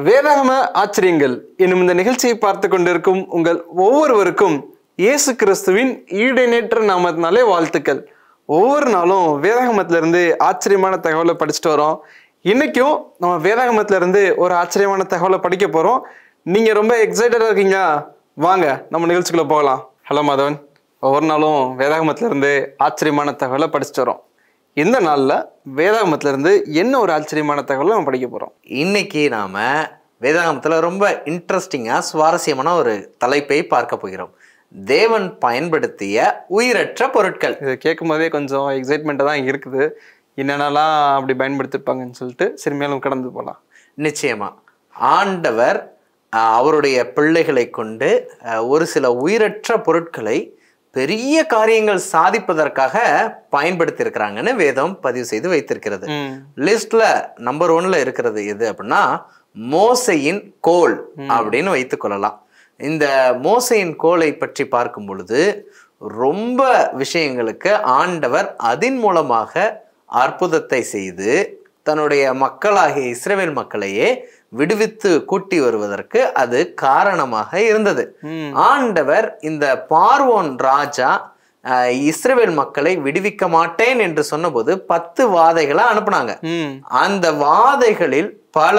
வேதாகம ஆச்சரியங்கள் என்னும் இந்த நிகழ்ச்சியை பார்த்து கொண்டிருக்கும் உங்கள் ஒவ்வொருவருக்கும் இயேசு கிறிஸ்துவின் ஈடுநேற்ற நாமத்தினாலே வாழ்த்துக்கள் ஒவ்வொரு நாளும் வேதாகமத்துல இருந்து ஆச்சரியமான தகவலை படிச்சுட்டு வரோம் இன்னைக்கும் நம்ம வேதாகமத்துல இருந்து ஒரு ஆச்சரியமான தகவலை படிக்க போறோம் நீங்க ரொம்ப எக்ஸைட்டடா இருக்கீங்களா வாங்க நம்ம நிகழ்ச்சிக்குள்ள போகலாம் ஹலோ மாதவன் ஒவ்வொரு நாளும் வேதாகமத்துல இருந்து ஆச்சரியமான தகவலை படிச்சுட்டு வரோம் இந்த நாள்ல வேதாகமத்துல இருந்து என்ன ஒரு ஆச்சரியமான தகவலை நம்ம படிக்க போறோம் இன்னைக்கு நாம வேதாகமத்துல ரொம்ப இன்ட்ரெஸ்டிங்கா சுவாரஸ்யமான ஒரு தலைப்பை பார்க்க போகிறோம் தேவன் பயன்படுத்திய உயிரற்ற பொருட்கள் இது கேட்கும் போதே கொஞ்சம் எக்ஸைட்மெண்ட்டாக தான் இருக்குது என்னென்னலாம் அப்படி பயன்படுத்திருப்பாங்கன்னு சொல்லிட்டு சரி மேலும் கடந்து போகலாம் நிச்சயமா ஆண்டவர் அஹ், அவருடைய பிள்ளைகளை கொண்டு அஹ், ஒரு சில உயிரற்ற பொருட்களை பெரிய காரியங்கள் சாதிப்பதற்காக பயன்படுத்தி இருக்கிறாங்கன்னு வேதம் பதிவு செய்து வைத்திருக்கிறது ம் லிஸ்ட்ல நம்பர் ஒன்ல இருக்கிறது எது அப்படின்னா மோசையின் கோல் அப்படின்னு வைத்துக் கொள்ளலாம் இந்த மோசையின் கோலை பற்றி பார்க்கும் பொழுது ரொம்ப விஷயங்களுக்கு ஆண்டவர் அதன் மூலமாக அற்புதத்தை செய்து தன்னுடைய மக்களாகிய இஸ்ரவேல் மக்களையே விடுவித்து கூட்டி வருவதற்கு அது காரணமாக இருந்தது ம் ஆண்டவர் இந்த பார்வோன் ராஜா அஹ், இஸ்ரவேல் மக்களை விடுவிக்க மாட்டேன் என்று சொன்னபோது பத்து வாதைகளை அனுப்புனாங்க ம் அந்த வாதைகளில் பல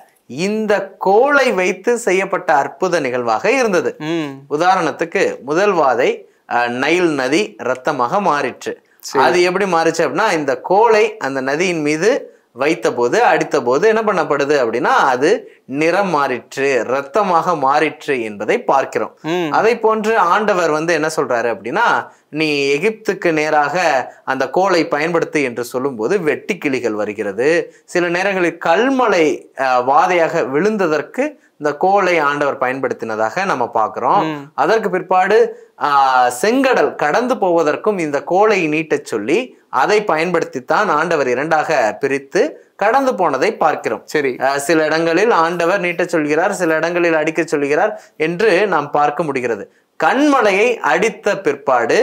இந்த கோலை வைத்து செய்யப்பட்ட அற்புத நிகழ்வாக இருந்தது ம் உதாரணத்துக்கு முதல் வாதை அஹ், நைல் நதி ரத்தமாக மாறிற்று அது எப்படி மாறிச்சு அப்படின்னா இந்த கோலை அந்த நதியின் மீது வைத்த போது அடித்த போது என்ன பண்ணப்படுது அப்படின்னா அது நிறம் மாறிற்று ரத்தமாக மாறிற்று என்பதை பார்க்கிறோம் ம் அதை போன்று ஆண்டவர் வந்து என்ன சொல்றாரு அப்படின்னா நீ எகிப்துக்கு நேராக அந்த கோலை பயன்படுத்து என்று சொல்லும்போது வெட்டி கிளிகள் வருகிறது சில நேரங்களில் கல்மலை அஹ், வாதையாக விழுந்ததற்கு இந்த கோலை ஆண்டவர் பயன்படுத்தினதாக நம்ம பார்க்கிறோம் ம். அதற்கு பிற்பாடு ஆஹ், செங்கடல் கடந்து போவதற்கும் இந்த கோலை நீட்டச் சொல்லி அதை பயன்படுத்தித்தான் ஆண்டவர் இரண்டாக பிரித்து கடந்து போனதை பார்க்கிறோம் சரி அஹ் சில இடங்களில் ஆண்டவர் நீட்டச் சொல்கிறார் சில இடங்களில் அடிக்கச் சொல்கிறார் என்று நாம் பார்க்க முடிகிறது கண்மலையை அடித்த பிற்பாடு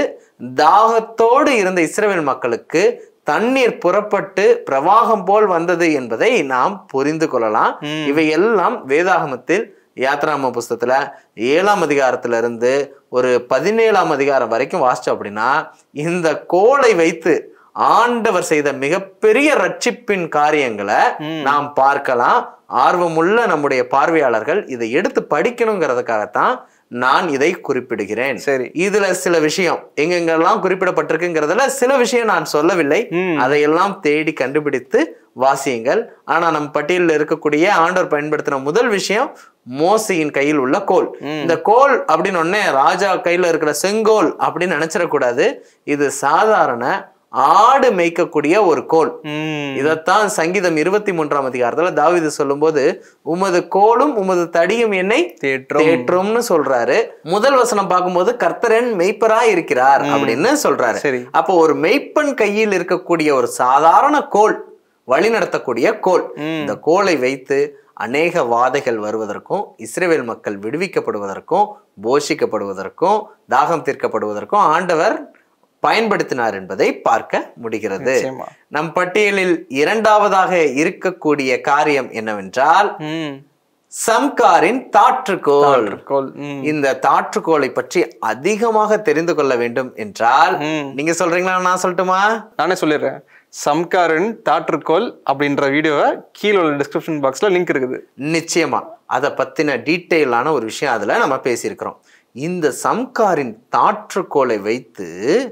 தாகத்தோடு இருந்த இஸ்ரவேல் மக்களுக்கு தண்ணீர் புறப்பட்டு பிரவாகம் போல் வந்தது என்பதை நாம் புரிந்து கொள்ளலாம் ம். இவை எல்லாம் வேதாகமத்தில் யாத்ராம புஸ்தகத்துல ஏழாம் அதிகாரத்துல இருந்து ஒரு பதினேழாம் அதிகாரம் வரைக்கும் வாசிச்சோம் அப்படின்னா இந்த கோலை வைத்து ஆண்டவர் செய்த மிகப்பெரிய ரட்சிப்பின் காரியங்களை ம். நாம் பார்க்கலாம் ஆர்வமுள்ள நம்முடைய பார்வையாளர்கள் இதை எடுத்து படிக்கணுங்கிறதுக்காகத்தான் நான் இதை குறிப்பிடுகிறேன் சரி இதுல சில விஷயம் எங்கெங்கெல்லாம் குறிப்பிடப்பட்டிருக்குங்கிறதுல சில விஷயம் நான் சொல்லவில்லை ம் அதையெல்லாம் தேடி கண்டுபிடித்து வாசியுங்கள் ஆனா நம் பட்டியலில் இருக்கக்கூடிய ஆண்டவர் பயன்படுத்தின முதல் விஷயம் மோசையின் கையில் உள்ள கோல் ம். இந்த கோல் அப்படின்னு உடனே ராஜா கையில இருக்கிற செங்கோல் அப்படின்னு நினைச்சிடக்கூடாது இது சாதாரண ஆடு மேய்க்கக்கூடிய ஒரு கோல் ம் இதைத்தான் சங்கீதம் இருபத்தி மூன்றாம் அதிகாரத்துல தாவீது சொல்லும்போது உமது கோலும் உமது தடியும் என்னை தேற்றம் தேற்றும்னு சொல்றாரு முதல் வசனம் பார்க்கும்போது கர்த்தரன் மெய்ப்பரா இருக்கிறார் அப்படின்னு சொல்றாரு சரி அப்போ ஒரு மெய்ப்பன் கையில் இருக்கக்கூடிய ஒரு சாதாரண கோல் வழி நடத்தக்கூடிய கோல் ம் இந்த கோலை வைத்து அநேக வாதைகள் வருவதற்கும் இஸ்ரேல் மக்கள் விடுவிக்கப்படுவதற்கும் போஷிக்கப்படுவதற்கும் தாகம் தீர்க்கப்படுவதற்கும் ஆண்டவர் பயன்படுத்தினார் என்பதை பார்க்க முடிகிறது நிச்சயமா நம் பட்டியலில் இரண்டாவதாக இருக்கக்கூடிய காரியம் என்னவென்றால் ம் சம்காரின் தாற்றுக்கோல் கோல் ம் இந்த தாற்றுக்கோலை பற்றி அதிகமாக தெரிந்து கொள்ள வேண்டும் என்றால் ம் நீங்க சொல்றீங்களா நான் சொல்லட்டுமா நானே சொல்லிடுறேன் சம்காரன் தாற்றுக்கோல் அப்படின்ற வீடியோவை கீழே உள்ள டிஸ்கிரிப்ஷன் பாக்ஸ்ல லிங்க் இருக்குது நிச்சயமா அதை பத்தின டீட்டெயிலான ஒரு விஷயம் அதுல நம்ம பேசியிருக்கிறோம் இந்த சம்காரின் தாற்றுக்கோலை வைத்து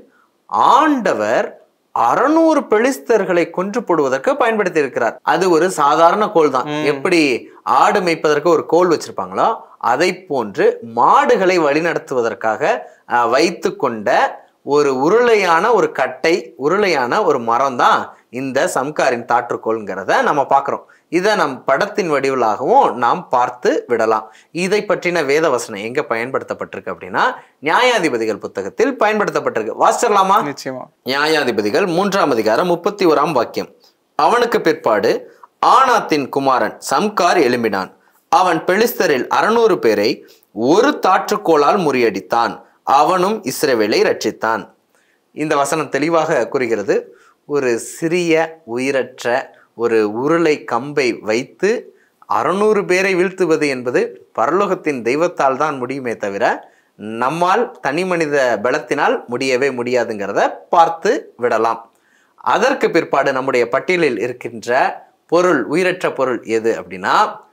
ஆண்டவர் அறநூறு பெலிஸ்தர்களை கொன்று போடுவதற்கு பயன்படுத்தி இருக்கிறார் அது ஒரு சாதாரண கோல் தான் எப்படி ஆடு மேய்ப்பதற்கு ஒரு கோல் வச்சிருப்பாங்களோ அதை போன்று மாடுகளை வழிநடத்துவதற்காக அஹ், வைத்து கொண்ட ஒரு உருளையான ஒரு கட்டை உருளையான ஒரு மரம் தான் இந்த சம்காரின் தாற்றுக்கோள்ங்கிறத நம்ம பார்க்குறோம் இதை நம் படத்தின் வடிவிலாகவும் நாம் பார்த்து விடலாம் இதை பற்றின வேத வசனம் எங்க பயன்படுத்தப்பட்டிருக்கு அப்படின்னா நியாயாதிபதிகள் புத்தகத்தில் பயன்படுத்தப்பட்டிருக்கு வாசிச்சிடலாமா நிச்சயமா நியாயாதிபதிகள் மூன்றாம் அதிகாரம் முப்பத்தி ஓராம் வாக்கியம் அவனுக்கு பிற்பாடு ஆனாத்தின் குமாரன் சம்கார் எழும்பினான் அவன் பெலிஸ்தரில் அறுநூறு பேரை ஒரு தாற்றுக்கோளால் முறியடித்தான் அவனும் இஸ்ரவேலை ரட்சித்தான் இந்த வசனம் தெளிவாக கூறுகிறது ஒரு சிறிய உயிரற்ற ஒரு உருளை கம்பை வைத்து அறுநூறு பேரை வீழ்த்துவது என்பது பரலோகத்தின் தெய்வத்தால் தான் முடியுமே தவிர நம்மால் தனி மனித பலத்தினால் முடியவே முடியாதுங்கிறத பார்த்து விடலாம் அதற்கு பிற்பாடு நம்முடைய பட்டியலில் இருக்கின்ற பொருள் உயிரற்ற பொருள் எது அப்படின்னா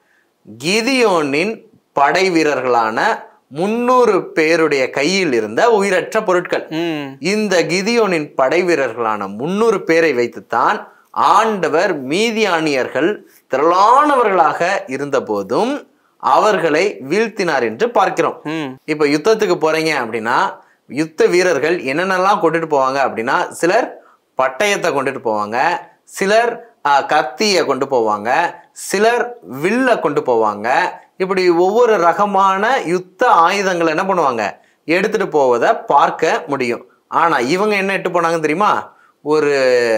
கிதியோனின் படை வீரர்களான முன்னூறு பேருடைய கையில் இருந்த உயிரற்ற பொருட்கள் ம் இந்த கிதியோனின் படை வீரர்களான முன்னூறு பேரை வைத்துத்தான் ஆண்டவர் மீதியானியர்கள் திரளானவர்களாக இருந்தபோதும் அவர்களை வீழ்த்தினார் என்று பார்க்கிறோம் ம் இப்ப யுத்தத்துக்கு போறீங்க அப்படின்னா யுத்த வீரர்கள் என்னென்னலாம் கொண்டுட்டு போவாங்க அப்படின்னா சிலர் பட்டயத்தை கொண்டுட்டு போவாங்க சிலர் ஆஹ், கத்தியை கொண்டு போவாங்க சிலர் வில்ல கொண்டு போவாங்க இப்படி ஒவ்வொரு ரகமான யுத்த ஆயுதங்களை என்ன பண்ணுவாங்க எடுத்துட்டு போவதை பார்க்க முடியும் ஆனா இவங்க என்ன எட்டு போனாங்க தெரியுமா ஒரு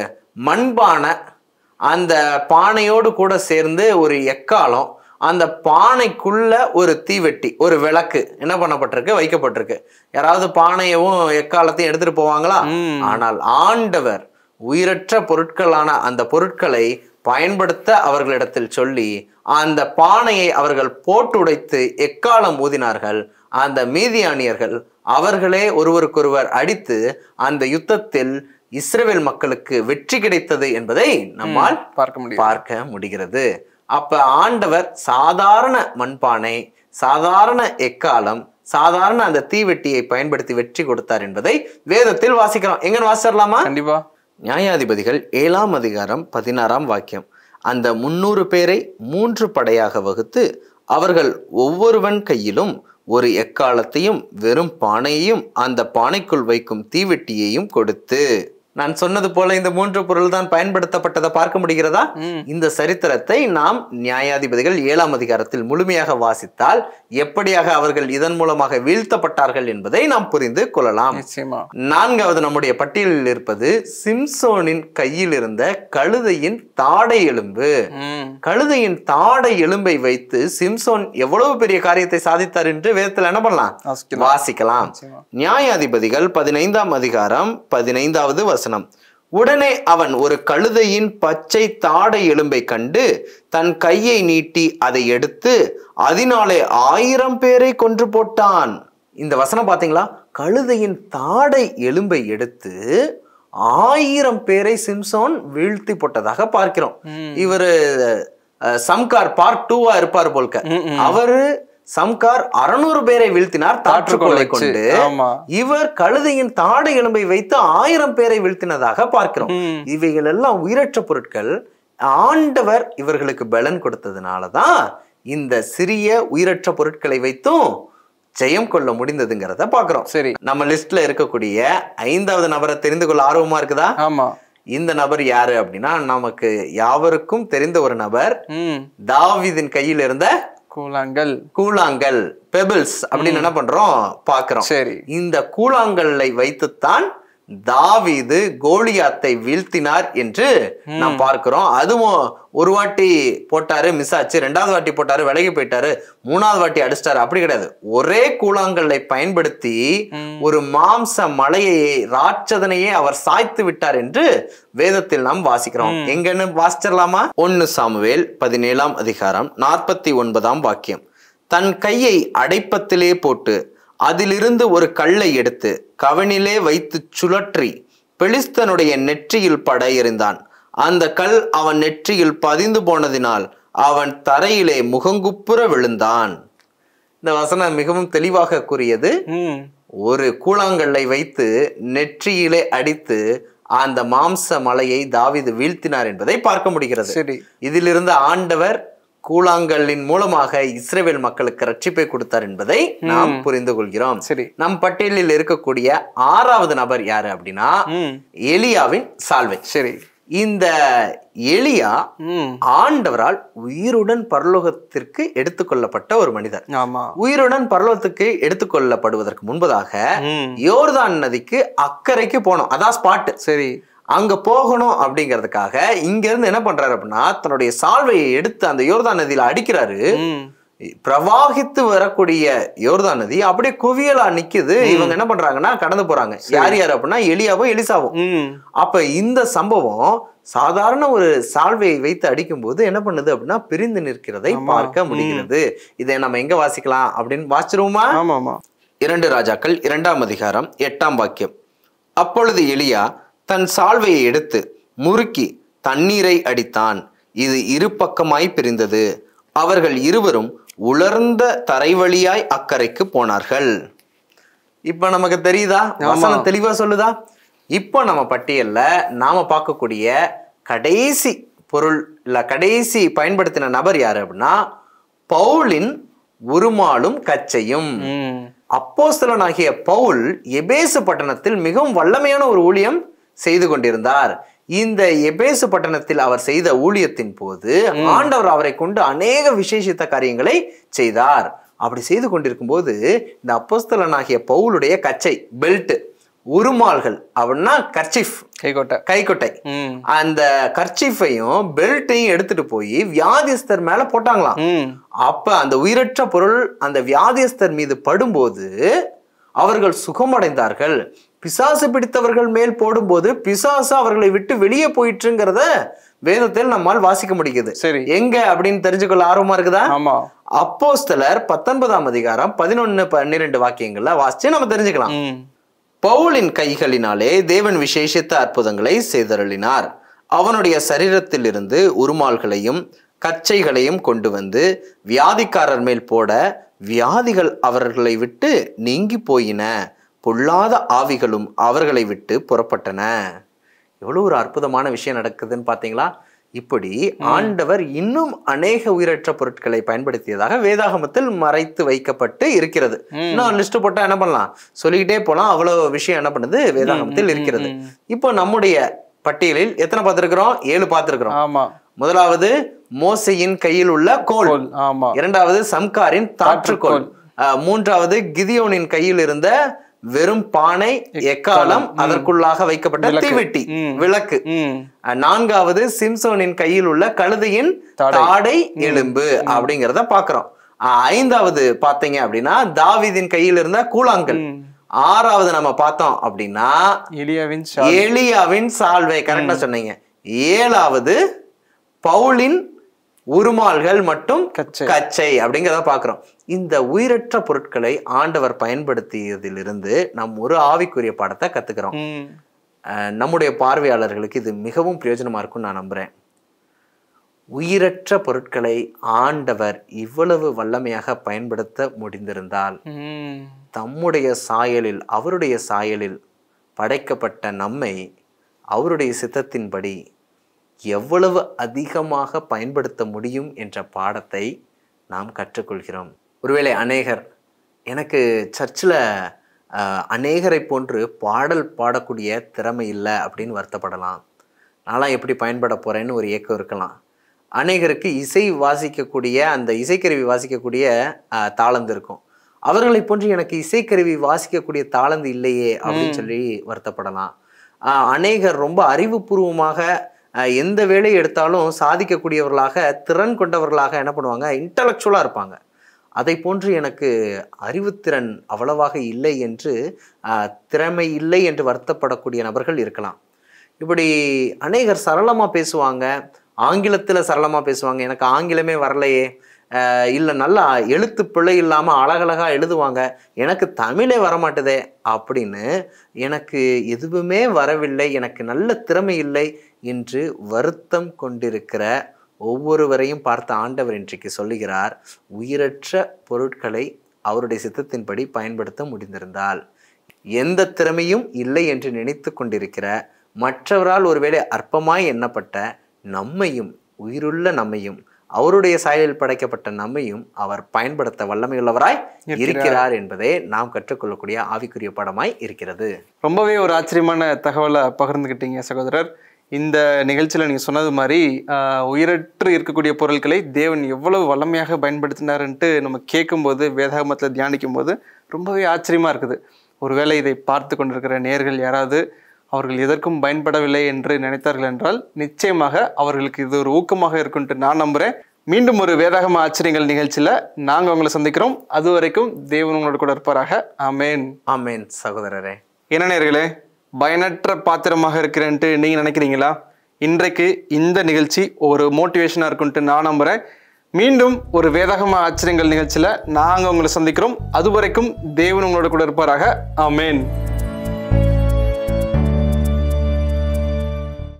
மண்பானை அந்த பானையோடு கூட சேர்ந்து ஒரு எக்காலம் அந்த பானைக்குள்ள ஒரு தீவெட்டி ஒரு விளக்கு என்ன பண்ணப்பட்டிருக்கு வைக்கப்பட்டிருக்கு யாராவது பானையவும் எக்காலத்தையும் எடுத்துட்டு போவாங்களா ம். ஆனால் ஆண்டவர் உயிரற்ற பொருட்களான அந்த பொருட்களை பயன்படுத்த அவர்களிடத்தில் சொல்லி அந்த பானையை அவர்கள் போட்டு உடைத்து எக்காலம் ஊதினார்கள் அந்த மீதியானியர்கள் அவர்களே ஒருவருக்கொருவர் அடித்து அந்த யுத்தத்தில் இஸ்ரவேல் மக்களுக்கு வெற்றி கிடைத்தது என்பதை நம்மால் பார்க்க முடியும் பார்க்க முடிகிறது அப்ப ஆண்டவர் சாதாரண மண்பானை சாதாரண எக்காலம் சாதாரண அந்த தீவெட்டியை பயன்படுத்தி வெற்றி கொடுத்தார் என்பதை வேதத்தில் வாசிக்கிறோம் எங்கன்னு வாசிடலாமா கண்டிப்பா நியாயாதிபதிகள் ஏழாம் அதிகாரம் பதினாறாம் வாக்கியம் அந்த முன்னூறு பேரை மூன்று படையாக வகுத்து அவர்கள் ஒவ்வொருவன் கையிலும் ஒரு எக்காலத்தையும் வெறும் பானையையும் அந்த பானைக்குள் வைக்கும் தீவெட்டியையும் கொடுத்து நான் சொன்னது போல இந்த மூன்று பொருள் தான் பயன்படுத்தப்பட்டதை பார்க்க முடிகிறதா ம். இந்த சரித்திரத்தை நாம் நியாயாதிபதிகள் ஏழாம் அதிகாரத்தில் முழுமையாக வாசித்தால் எப்படியாக அவர்கள் இதன் மூலமாக வீழ்த்தப்பட்டார்கள் என்பதை நாம் புரிந்து கொள்ளலாம் நிச்சயமா நான்காவது நம்முடைய பட்டியலில் இருப்பது சிம்சோனின் கையில் இருந்த கழுதையின் தாடை எலும்பு ம் கழுதையின் தாடை எலும்பை வைத்து சிம்சோன் எவ்வளவு பெரிய காரியத்தை சாதித்தார் என்று வேதத்தில் என்ன பண்ணலாம் வாசிக்கலாம். வாசிக்கலாம் நிச்சயமா நியாயாதிபதிகள் பதினைந்தாம் அதிகாரம் பதினைந்தாவது வசனம் உடனே அவன் ஒரு கழுதையின் பச்சை தாடை எலும்பை கண்டு தன் கையை நீட்டி அதை எடுத்து அதனாலே ஆயிரம் பேரை கொன்று போட்டான் இந்த வசனம் பாத்தீங்களா கழுதையின் தாடை எலும்பை எடுத்து ஆயிரம் பேரை சிம்சோன் வீழ்த்தி போட்டதாக பார்க்கிறோம் ம். இவரு அஹ், சம்கார் பார்ட் டூவா இருப்பார் போல்க ம், ம். அவரு சம்கார் அறுநூறு பேரை வீழ்த்தினார் தாற்றுக்கோளை வச்சு. கொண்டு ஆமா இவர் கழுதையின் தாடை எலும்பை வைத்து ஆயிரம் பேரை வீழ்த்தினதாக பார்க்கிறோம் ம். இவைகள் எல்லாம் உயிரற்ற பொருட்கள் ஆண்டவர் இவர்களுக்கு பலன் கொடுத்ததுனாலதான் இந்த சிறிய உயிரற்ற பொருட்களை வைத்தும் ஜெயம் கொள்ள முடிந்ததுங்கிறத பாக்குறோம் சரி நம்ம லிஸ்ட்ல இருக்கக்கூடிய ஐந்தாவது நபரை தெரிந்து கொள்ள ஆர்வமா இருக்குதா ஆமா இந்த நபர் யாரு அப்படின்னா நமக்கு யாவருக்கும் தெரிந்த ஒரு நபர் ம் தாவீதின் கையில் இருந்த கூழாங்கல் கூழாங்கல் பெபிள்ஸ் அப்படின்னு என்ன பண்றோம் பாக்குறோம் சரி இந்த கூழாங்கல்லை வைத்துத்தான் தாவீது கோலியாத்தை வீழ்த்தினார் என்று நாம் பார்க்கிறோம் அதுவும் ஒரு வாட்டி போட்டாரு மிஸ் ஆச்சு ரெண்டாவது வாட்டி போட்டாரு விலகி போயிட்டாரு மூணாவது வாட்டி அடிச்சிட்டாரு அப்படி கிடையாது ஒரே கூழாங்கல்லை பயன்படுத்தி ம். ஒரு மாம்ச மலையை ராட்சதனையே அவர் சாய்த்து விட்டார் என்று வேதத்தில் நாம் வாசிக்கிறோம் எங்கன்னு வாசிச்சிடலாமா ஒன்னு சாமுவேல் பதினேழாம் அதிகாரம் நாற்பத்தி ஒன்பதாம் வாக்கியம் தன் கையை அடைப்பத்திலே போட்டு அதிலிருந்து ஒரு கல்லை எடுத்து கவனிலே வைத்து சுழற்றி பெலிஸ்தனுடைய நெற்றியில் பட எறிந்தான் அந்த கல் அவன் நெற்றியில் பதிந்து போனதினால் அவன் தரையிலே முகங்குப்புற விழுந்தான் இந்த வசனம் மிகவும் தெளிவாக கூறியது ம் ஒரு கூழாங்கல்லை வைத்து நெற்றியிலே அடித்து அந்த மாம்ச மலையை தாவீது வீழ்த்தினார் என்பதை பார்க்க முடிகிறது சரி இதிலிருந்து ஆண்டவர் கூழாங்கல்லின் மூலமாக இஸ்ரேல் மக்களுக்கு ரட்சிப்பை கொடுத்தார் என்பதை நாம் புரிந்து கொள்கிறோம் சரி நம் பட்டியலில் இருக்கக்கூடிய ஆறாவது நபர் யாரு அப்படின்னா ம் எலியாவின் சால்வை சரி இந்த எலியா ம் ஆண்டவரால் உயிருடன் பரலோகத்திற்கு எடுத்துக்கொள்ளப்பட்ட ஒரு மனிதர் ஆமா உயிருடன் பரலோகத்துக்கு எடுத்துக்கொள்ளப்படுவதற்கு முன்பதாக ம் யோர்தான் நதிக்கு அக்கறைக்கு போனோம் அதான் ஸ்பாட் சரி அங்க போகணும் அப்படிங்கிறதுக்காக இங்க இருந்து என்ன பண்றாரு அப்படின்னா தன்னுடைய சால்வையை எடுத்து அந்த யோர்தான் நதியில அடிக்கிறாரு ம் பிரவாகித்து வரக்கூடிய யோர்தான் நதி அப்படியே குவியலா நிக்குது இவங்க என்ன பண்றாங்கன்னா கடந்து போறாங்க யார் யார் அப்படின்னா எலியாவும் எலிசாவும் ம் அப்ப இந்த சம்பவம் சாதாரண ஒரு சால்வையை வைத்து அடிக்கும்போது என்ன பண்ணுது அப்படின்னா பிரிந்து நிற்கிறதை ஆமா. பார்க்க முடிகிறது இதை நம்ம எங்க வாசிக்கலாம் அப்படின்னு வாசிச்சிருவோமா ஆமா ஆமா இரண்டு ராஜாக்கள் இரண்டாம் அதிகாரம் எட்டாம் வாக்கியம் அப்பொழுது எலியா தன் சால்வையை எடுத்து முறுக்கி தண்ணீரை அடித்தான் இது இரு பக்கமாய் பிரிந்தது அவர்கள் இருவரும் உலர்ந்த தரைவழியாய் அக்கறைக்கு போனார்கள் இப்ப நமக்கு தெரியுதா வசனம் தெளிவா சொல்லுதா இப்போ நம்ம பட்டியல்ல நாம பார்க்கக்கூடிய கடைசி பொருள் இல்ல கடைசி பயன்படுத்தின நபர் யாரு அப்படின்னா பவுலின் உருமாலும் கச்சையும் ம் அப்போஸ்தலனாகிய பவுல் எபேசு பட்டணத்தில் மிகவும் வல்லமையான ஒரு ஊழியம் செய்து கொண்டிருந்தார் இந்த எபேசு பட்டணத்தில் அவர் செய்த ஊழியத்தின் போது ஆண்டவர் அவரை கொண்டு அநேக விசேஷித்த காரியங்களை செய்தார் அப்படி செய்து கொண்டிருக்கும் போது இந்த அப்போஸ்தலனாகிய பவுலுடைய கச்சை பெல்ட் உருமால்கள் அப்படின்னா கர்ச்சிஃப் கைகோட்டை கைக்குட்டை ம் அந்த கர்ச்சிஃபையும் பெல்ட்டையும் எடுத்துட்டு போய் வியாதிஸ்தர் மேல போட்டாங்களாம் ம் அப்ப அந்த உயிரற்ற பொருள் அந்த வியாதியஸ்தர் மீது படும்போது அவர்கள் சுகமடைந்தார்கள் பிசாசு பிடித்தவர்கள் மேல் போடும்போது பிசாசு அவர்களை விட்டு வெளியே போயிற்றுங்கிறத வேதத்தில் நம்மால் வாசிக்க முடியுது சரி. எங்க அப்படின்னு தெரிஞ்சுக்கொள்ள ஆர்வமா இருக்குதா ஆமா அப்போஸ்தலர் பத்தொன்பதாம் அதிகாரம் பதினொன்னு பன்னிரெண்டு வாக்கியங்கள்ல வாசிச்சு நம்ம தெரிஞ்சுக்கலாம் ம் பவுலின் கைகளினாலே தேவன் விசேஷித்த அற்புதங்களை செய்தருளினார் அவனுடைய சரீரத்திலிருந்து உருமால்களையும் கச்சைகளையும் கொண்டு வந்து வியாதிக்காரர் மேல் போட வியாதிகள் அவர்களை விட்டு நீங்கி போயின பொல்லாத ஆவிகளும் அவர்களை விட்டு புறப்பட்டன எவ்வளவு ஒரு அற்புதமான விஷயம் நடக்குதுன்னு பாத்தீங்களா இப்படி ஆண்டவர் இன்னும் அநேக உயிரற்ற பொருட்களை பயன்படுத்தியதாக வேதாகமத்தில் மறைத்து வைக்கப்பட்டு இருக்கிறது இன்னும் லிஸ்ட் போட்டா என்ன பண்ணலாம் சொல்லிக்கிட்டே போலாம் அவ்வளவு விஷயம் என்ன பண்ணுது வேதாகமத்தில் இருக்கிறது இப்போ நம்முடைய பட்டியலில் எத்தனை பார்த்திருக்கிறோம் ஏழு பார்த்திருக்கிறோம் ஆமா முதலாவது மோசையின் கையில் உள்ள கோல் கோல் ஆமா இரண்டாவது சம்காரின் தாற்றுக்கோல் அஹ், மூன்றாவது கிதியோனின் கையில் இருந்த வெறும் பானை எக்காலம் அதற்குள்ளாக வைக்கப்பட்ட தீவெட்டி ம். விளக்கு ம் அஹ், நான்காவது சிம்சோனின் கையில் உள்ள கழுதையின் தாடை. தாடை எலும்பு அப்படிங்கிறத பாக்குறோம் அஹ், ஐந்தாவது பாத்தீங்க அப்படின்னா தாவீதின் கையில் இருந்த கூழாங்கல் ம். ஆறாவது நம்ம பார்த்தோம் அப்படின்னா எலியாவின் எலியாவின் சால்வை கரெக்டா சொன்னீங்க ஏழாவது பவுலின் உருமால்கள் மற்றும் கச்சை. கச்சை அப்படிங்கிறத பார்க்கிறோம் இந்த உயிரற்ற பொருட்களை ஆண்டவர் பயன்படுத்தியதிலிருந்து நம் ஒரு ஆவிக்குரிய பாடத்தை கத்துக்கிறோம் ம் அஹ், நம்முடைய பார்வையாளர்களுக்கு இது மிகவும் பிரயோஜனமா இருக்கும்னு நான் நம்புறேன் உயிரற்ற பொருட்களை ஆண்டவர் இவ்வளவு வல்லமையாக பயன்படுத்த முடிந்திருந்தால் ம் தம்முடைய சாயலில் அவருடைய சாயலில் படைக்கப்பட்ட நம்மை அவருடைய சித்தத்தின்படி எவ்வளவு அதிகமாக பயன்படுத்த முடியும் என்ற பாடத்தை நாம் கற்றுக்கொள்கிறோம் ஒருவேளை அநேகர் எனக்கு சர்ச்சில் அநேகரை போன்று பாடல் பாடக்கூடிய திறமை இல்லை அப்படின்னு வருத்தப்படலாம் நான்லாம் எப்படி பயன்பட போகிறேன்னு ஒரு ஏக்கம் இருக்கலாம் அநேகருக்கு இசை வாசிக்கக்கூடிய அந்த இசைக்கருவி வாசிக்கக்கூடிய அஹ், தாளந்து இருக்கும் அவர்களை போன்று எனக்கு இசைக்கருவி வாசிக்கக்கூடிய தாளந்து இல்லையே அப்படின்னு சொல்லி வருத்தப்படலாம் அஹ், அநேகர் ரொம்ப அறிவுபூர்வமாக அஹ், எந்த வேலையை எடுத்தாலும் சாதிக்கக்கூடியவர்களாக திறன் கொண்டவர்களாக என்ன பண்ணுவாங்க இன்டலெக்சுவலாக இருப்பாங்க அதை போன்று எனக்கு அறிவுத்திறன் அவ்வளவாக இல்லை என்று அஹ், திறமை இல்லை என்று வருத்தப்படக்கூடிய நபர்கள் இருக்கலாம் இப்படி அநேகர் சரளமாக பேசுவாங்க ஆங்கிலத்தில் சரளமாக பேசுவாங்க எனக்கு ஆங்கிலமே வரலையே அஹ் இல்லை நல்லா எழுத்து பிழை இல்லாமல் அழகழகாக எழுதுவாங்க எனக்கு தமிழே வரமாட்டுதே அப்படின்னு எனக்கு எதுவுமே வரவில்லை எனக்கு நல்ல திறமை இல்லை என்று வருத்தம் கொண்டிருக்கிற ஒவ்வொருவரையும் பார்த்த ஆண்டவர் இன்றைக்கு சொல்லுகிறார் உயிரற்ற பொருட்களை அவருடைய சித்தத்தின்படி பயன்படுத்த முடிந்திருந்தால் எந்த திறமையும் இல்லை என்று நினைத்து கொண்டிருக்கிற மற்றவரால் ஒருவேளை அற்பமாய் எண்ணப்பட்ட நம்மையும் உயிருள்ள நம்மையும் அவருடைய சாயலில் படைக்கப்பட்ட நம்மையும் அவர் பயன்படுத்த வல்லமையுள்ளவராய் இருக்கிறார் என்பதே நாம் கற்றுக்கொள்ளக்கூடிய ஆவிக்குரிய படமாய் இருக்கிறது ரொம்பவே ஒரு ஆச்சரியமான தகவலை பகிர்ந்துக்கிட்டீங்க சகோதரர் இந்த நிகழ்ச்சியில் நீங்கள் சொன்னது மாதிரி ஆஹ், உயிரற்று இருக்கக்கூடிய பொருட்களை தேவன் எவ்வளவு வல்லமையாக பயன்படுத்தினாருன்ட்டு நம்ம கேட்கும்போது வேதாகமத்தில் தியானிக்கும் போது ரொம்பவே ஆச்சரியமாக இருக்குது ஒருவேளை இதை பார்த்து கொண்டிருக்கிற நேர்கள் யாராவது அவர்கள் எதற்கும் பயன்படவில்லை என்று நினைத்தார்கள் என்றால் நிச்சயமாக அவர்களுக்கு இது ஒரு ஊக்கமாக இருக்குன்ட்டு நான் நம்புகிறேன் மீண்டும் ஒரு வேதாகம ஆச்சரியங்கள் நிகழ்ச்சியில் நாங்கள் உங்களை சந்திக்கிறோம் அது வரைக்கும் தேவன் உங்களோட கூட இருப்பாராக ஆமென் ஆமேன் சகோதரரே என்ன நேர்களே பயனற்ற பாத்திரமாக இருக்கிறேன்ட்டு நீங்கள் நினைக்கிறீங்களா இன்றைக்கு இந்த நிகழ்ச்சி ஒரு மோட்டிவேஷனாக இருக்குன்ட்டு நான் நம்புகிறேன் மீண்டும் ஒரு வேதாகம ஆச்சரியங்கள் நிகழ்ச்சியில் நாங்கள் உங்களை சந்திக்கிறோம் அது வரைக்கும் தேவன் உங்களோட கூட இருப்பாராக ஆமென்